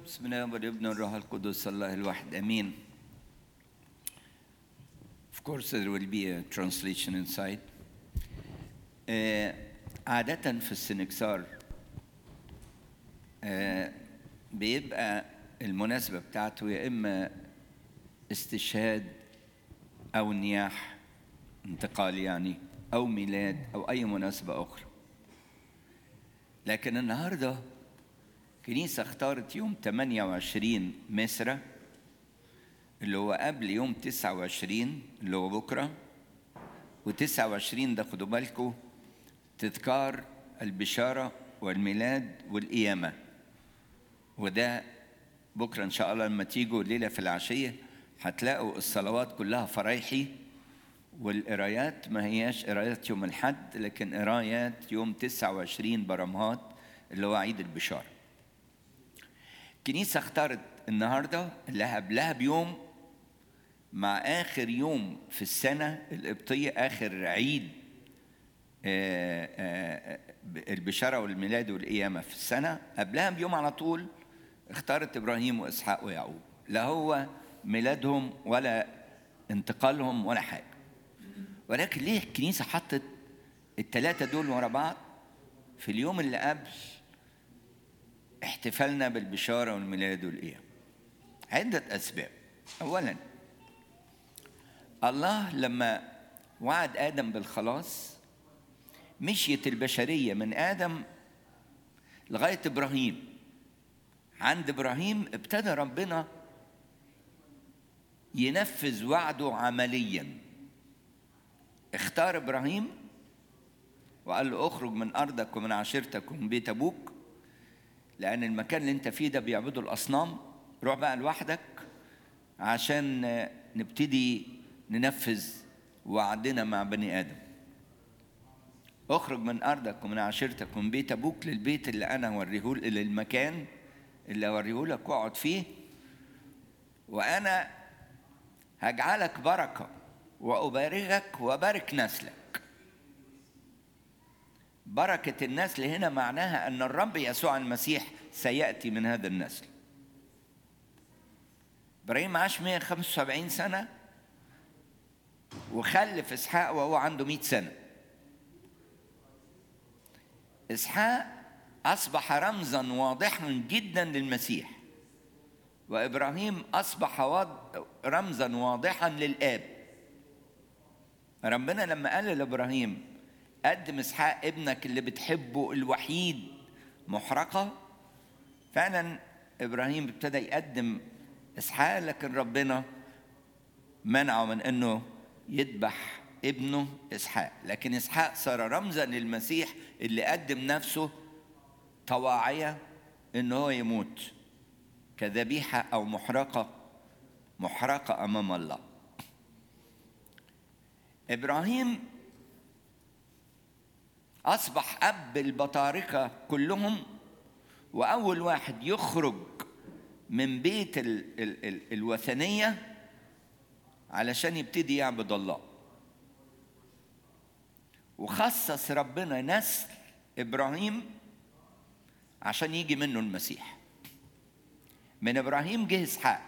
بسم الله والابن والروح القدس الله الواحد امين Of course there will be a translation inside آه، عادة في السنكسار آه، بيبقى المناسبة بتاعته يا إما استشهاد أو نياح انتقال يعني أو ميلاد أو أي مناسبة أخرى لكن النهارده كنيسة اختارت يوم 28 مصر اللي هو قبل يوم 29 اللي هو بكرة و29 ده خدوا بالكم تذكار البشارة والميلاد والقيامة وده بكرة إن شاء الله لما تيجوا الليلة في العشية هتلاقوا الصلوات كلها فرايحي والقرايات ما هياش قرايات يوم الحد لكن قرايات يوم 29 برمهات اللي هو عيد البشاره الكنيسة اختارت النهاردة اللي قبلها بيوم مع آخر يوم في السنة القبطية آخر عيد آه، آه، البشارة والميلاد والقيامة في السنة قبلها بيوم على طول اختارت إبراهيم وإسحاق ويعقوب لا هو ميلادهم ولا انتقالهم ولا حاجة ولكن ليه الكنيسة حطت الثلاثة دول ورا بعض في اليوم اللي قبل احتفالنا بالبشارة والميلاد والقيام عدة أسباب أولا الله لما وعد آدم بالخلاص مشيت البشرية من آدم لغاية إبراهيم عند إبراهيم ابتدى ربنا ينفذ وعده عمليا اختار إبراهيم وقال له اخرج من أرضك ومن عشيرتك ومن بيت أبوك لأن المكان اللي أنت فيه ده بيعبدوا الأصنام روح بقى لوحدك عشان نبتدي ننفذ وعدنا مع بني آدم اخرج من أرضك ومن عشيرتك ومن بيت أبوك للبيت اللي أنا أوريه للمكان اللي أوريه لك واقعد فيه وأنا هجعلك بركة وأباركك وأبارك نسلك بركة النسل هنا معناها أن الرب يسوع المسيح سيأتي من هذا النسل إبراهيم عاش 175 سنة وخلف إسحاق وهو عنده 100 سنة إسحاق أصبح رمزا واضحا جدا للمسيح وإبراهيم أصبح رمزا واضحا للآب ربنا لما قال لإبراهيم قدم اسحاق ابنك اللي بتحبه الوحيد محرقه فعلا ابراهيم ابتدى يقدم اسحاق لكن ربنا منعه من انه يذبح ابنه اسحاق لكن اسحاق صار رمزا للمسيح اللي قدم نفسه طواعيه ان هو يموت كذبيحه او محرقه محرقه امام الله ابراهيم أصبح أب البطاركة كلهم وأول واحد يخرج من بيت ال ال ال الوثنية علشان يبتدي يعبد الله وخصص ربنا نسل إبراهيم عشان يجي منه المسيح من إبراهيم جه إسحاق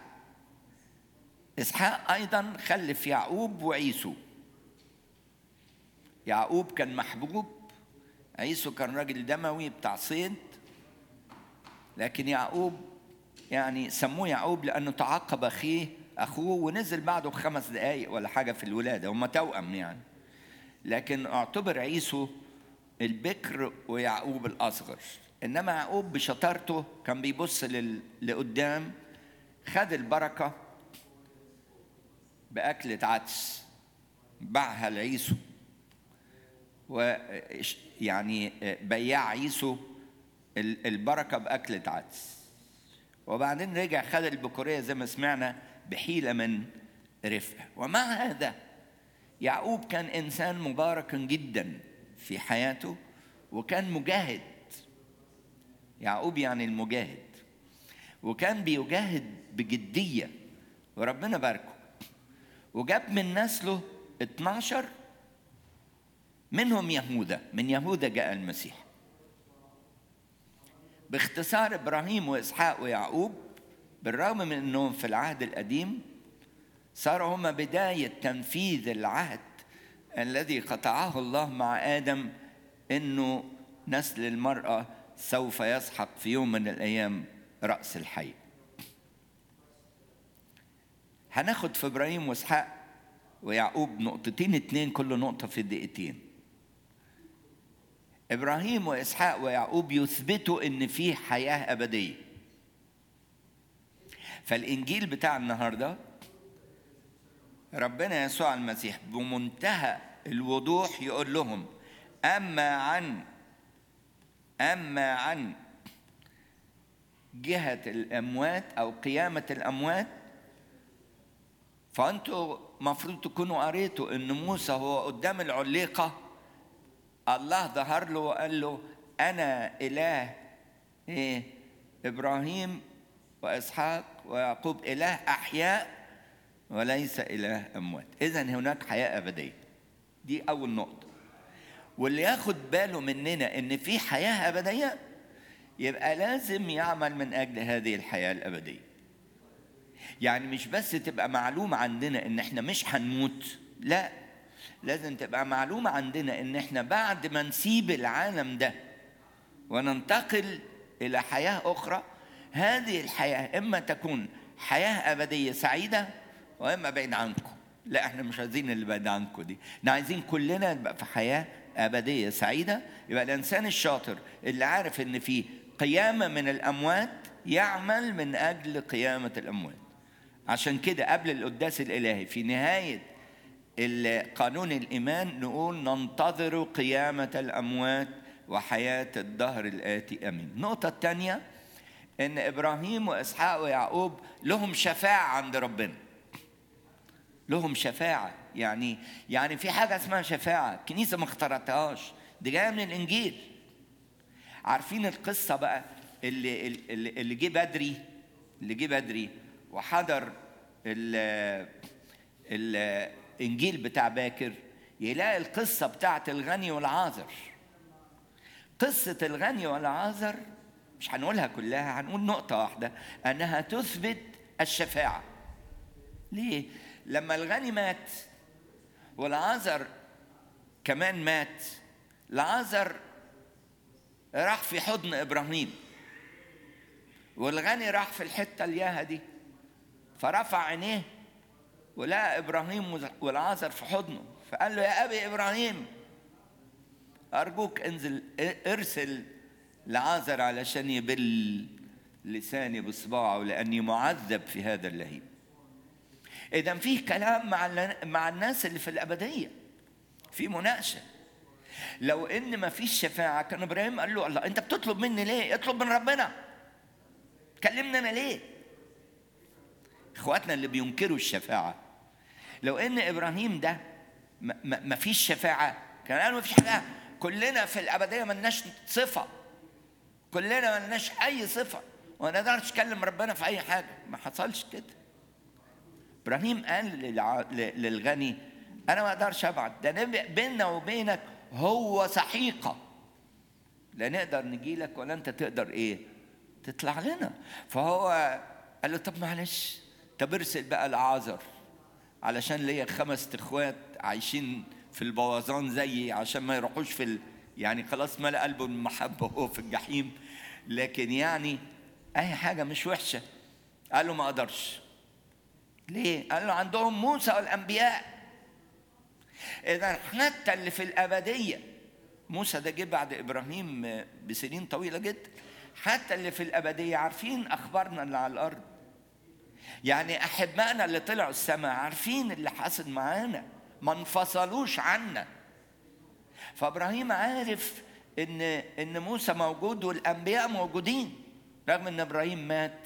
إسحاق أيضا خلف يعقوب وعيسو يعقوب كان محبوب عيسو كان راجل دموي بتاع صيد لكن يعقوب يعني سموه يعقوب لانه تعقب اخيه اخوه ونزل بعده بخمس دقائق ولا حاجه في الولاده هم توأم يعني لكن اعتبر عيسو البكر ويعقوب الاصغر انما يعقوب بشطارته كان بيبص لل... لقدام خد البركه باكله عدس باعها لعيسو ويعني بياع عيسو البركه باكله عدس وبعدين رجع خد البكوريه زي ما سمعنا بحيله من رفقه ومع هذا يعقوب كان انسان مبارك جدا في حياته وكان مجاهد يعقوب يعني المجاهد وكان بيجاهد بجديه وربنا باركه وجاب من نسله 12 منهم يهوذا من يهوذا جاء المسيح باختصار ابراهيم واسحاق ويعقوب بالرغم من انهم في العهد القديم صاروا هم بدايه تنفيذ العهد الذي قطعه الله مع ادم انه نسل المراه سوف يسحق في يوم من الايام راس الحي هناخد في ابراهيم واسحاق ويعقوب نقطتين اتنين كل نقطه في دقيقتين ابراهيم واسحاق ويعقوب يثبتوا ان في حياه ابديه فالانجيل بتاع النهارده ربنا يسوع المسيح بمنتهى الوضوح يقول لهم اما عن اما عن جهه الاموات او قيامه الاموات فانتوا مفروض تكونوا قريتوا ان موسى هو قدام العليقه الله ظهر له وقال له انا اله ايه ابراهيم واسحاق ويعقوب اله احياء وليس اله اموات اذا هناك حياه ابديه دي اول نقطه واللي ياخد باله مننا ان في حياه ابديه يبقى لازم يعمل من اجل هذه الحياه الابديه يعني مش بس تبقى معلومه عندنا ان احنا مش هنموت لا لازم تبقى معلومه عندنا ان احنا بعد ما نسيب العالم ده وننتقل الى حياه اخرى هذه الحياه اما تكون حياه ابديه سعيده واما بعيد عنكم لا احنا مش عايزين اللي بعيد عنكم دي احنا عايزين كلنا نبقى في حياه ابديه سعيده يبقى الانسان الشاطر اللي عارف ان في قيامه من الاموات يعمل من اجل قيامه الاموات عشان كده قبل القداس الالهي في نهايه قانون الايمان نقول ننتظر قيامه الاموات وحياه الدهر الاتي امين النقطه الثانيه ان ابراهيم واسحاق ويعقوب لهم شفاعه عند ربنا لهم شفاعه يعني يعني في حاجه اسمها شفاعه الكنيسه ما اخترعتهاش دي جايه من الانجيل عارفين القصه بقى اللي اللي, اللي جه بدري اللي جه بدري وحضر ال الانجيل بتاع باكر يلاقي القصه بتاعت الغني والعازر قصه الغني والعازر مش هنقولها كلها هنقول نقطه واحده انها تثبت الشفاعه ليه لما الغني مات والعازر كمان مات العازر راح في حضن ابراهيم والغني راح في الحته الياهه دي فرفع عينيه ولقى ابراهيم والعازر في حضنه فقال له يا ابي ابراهيم ارجوك انزل ارسل لعازر علشان يبل لساني بصباعه لاني معذب في هذا اللهيب اذا في كلام مع مع الناس اللي في الابديه في مناقشه لو ان ما فيش شفاعه كان ابراهيم قال له الله انت بتطلب مني ليه اطلب من ربنا كلمني انا ليه اخواتنا اللي بينكروا الشفاعه لو ان ابراهيم ده ما فيش شفاعه كان قال ما فيش حاجه كلنا في الابديه ما لناش صفه كلنا ما لناش اي صفه وما نقدرش نكلم ربنا في اي حاجه ما حصلش كده ابراهيم قال للغني انا ما اقدرش ابعد ده بيننا وبينك هو سحيقه لا نقدر نجي لك ولا انت تقدر ايه تطلع لنا فهو قال له طب معلش طب ارسل بقى العازر علشان ليا خمس اخوات عايشين في البوظان زيي عشان ما يروحوش في ال... يعني خلاص ملأ قلبه المحبة وهو في الجحيم لكن يعني أي حاجة مش وحشة قال له ما أقدرش ليه؟ قال له عندهم موسى والأنبياء إذا حتى اللي في الأبدية موسى ده جه بعد إبراهيم بسنين طويلة جدا حتى اللي في الأبدية عارفين أخبارنا اللي على الأرض يعني أحبائنا اللي طلعوا السماء عارفين اللي حصل معانا ما انفصلوش عنا فابراهيم عارف ان ان موسى موجود والانبياء موجودين رغم ان ابراهيم مات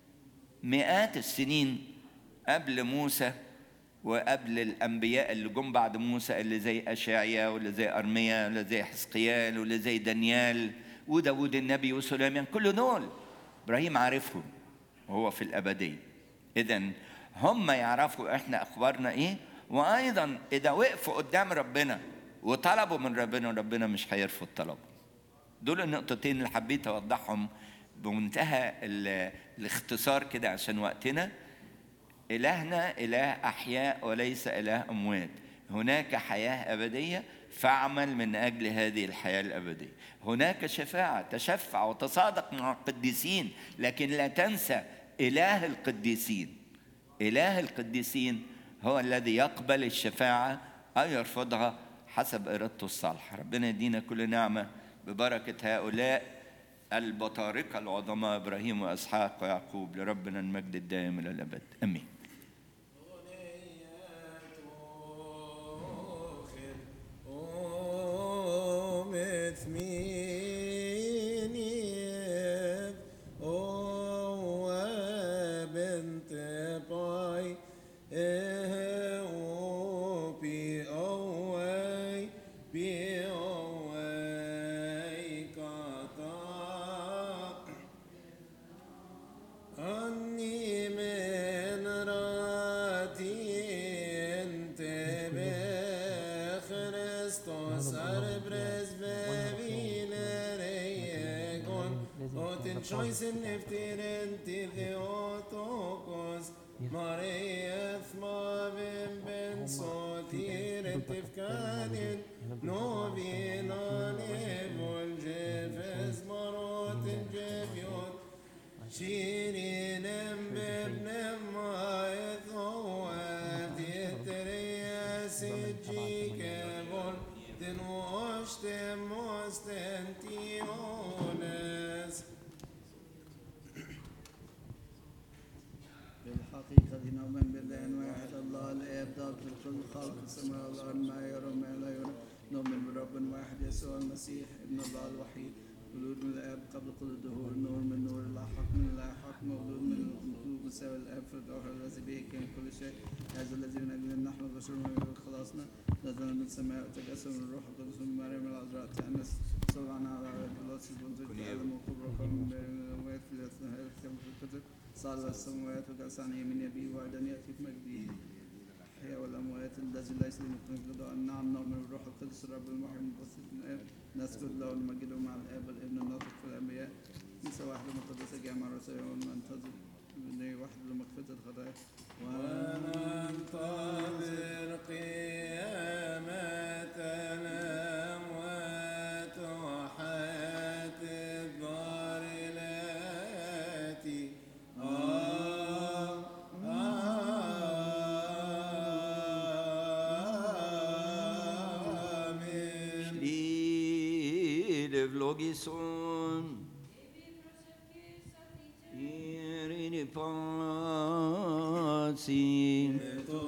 مئات السنين قبل موسى وقبل الانبياء اللي جم بعد موسى اللي زي اشعيا واللي زي ارميا واللي زي حزقيال واللي زي دانيال وداود النبي وسليمان كل دول ابراهيم عارفهم وهو في الابديه اذا هم يعرفوا احنا اخبارنا ايه وايضا اذا وقفوا قدام ربنا وطلبوا من ربنا ربنا مش هيرفض طلبهم دول النقطتين اللي حبيت اوضحهم بمنتهى ال- الاختصار كده عشان وقتنا إلهنا إله أحياء وليس إله أموات هناك حياة أبدية فاعمل من أجل هذه الحياة الأبدية هناك شفاعة تشفع وتصادق مع القديسين لكن لا تنسى إله القديسين إله القديسين هو الذي يقبل الشفاعة أو يرفضها حسب إرادته الصالحة ربنا يدينا كل نعمة ببركة هؤلاء البطاركة العظماء إبراهيم وإسحاق ويعقوب لربنا المجد الدائم إلى الأبد آمين أني من راتي انت بخريستوس أربرز بابين ريكون وتن شويسن نفتيرن تيثيوتوكوس ماريا ثما بن بن صوتير تفكادن نوبينا نيبول جيفز مروت جيبيوت شيرين بابن ما يثوات يترياس جيك بول تنوشت مستنتيونس بالحقيقة نؤمن بالله واحد الله الآب ضابط الكل خالق السماء والأرض ما يرى ما لا يرى نؤمن برب واحد يسوع المسيح ابن الله الوحيد مولود من الآب قبل كل الدهور نور من نور الله حق من الله حق مولود من مولود مساوي الآب في الجوهر الذي به كان كل شيء هذا الذي من أجله نحن البشر من أجل خلاصنا نزل من السماء وتجسم من الروح القدس من مريم العذراء تأنس صلعنا على بلاس البنزل آدم وكبر من بين الأموات في الأثناء الكتاب في الكتب صعد إلى السماوات وجلس عن يمين أبيه وأيضا يأتي في مجده الأحياء والأموات الذي ليس لمكتوب له أن نعم نؤمن بالروح القدس الرب المحيي المبثث من الآب نسجد له ونمجده مع الآب والابن الناطق في الأنبياء كنيسة واحدة مقدسة جامعة رسائل وننتظر بنية واحدة لمغفرة الخطايا وننتظر قيامة الأموات وحياة الدار التي آمين Liv logison Irini pasi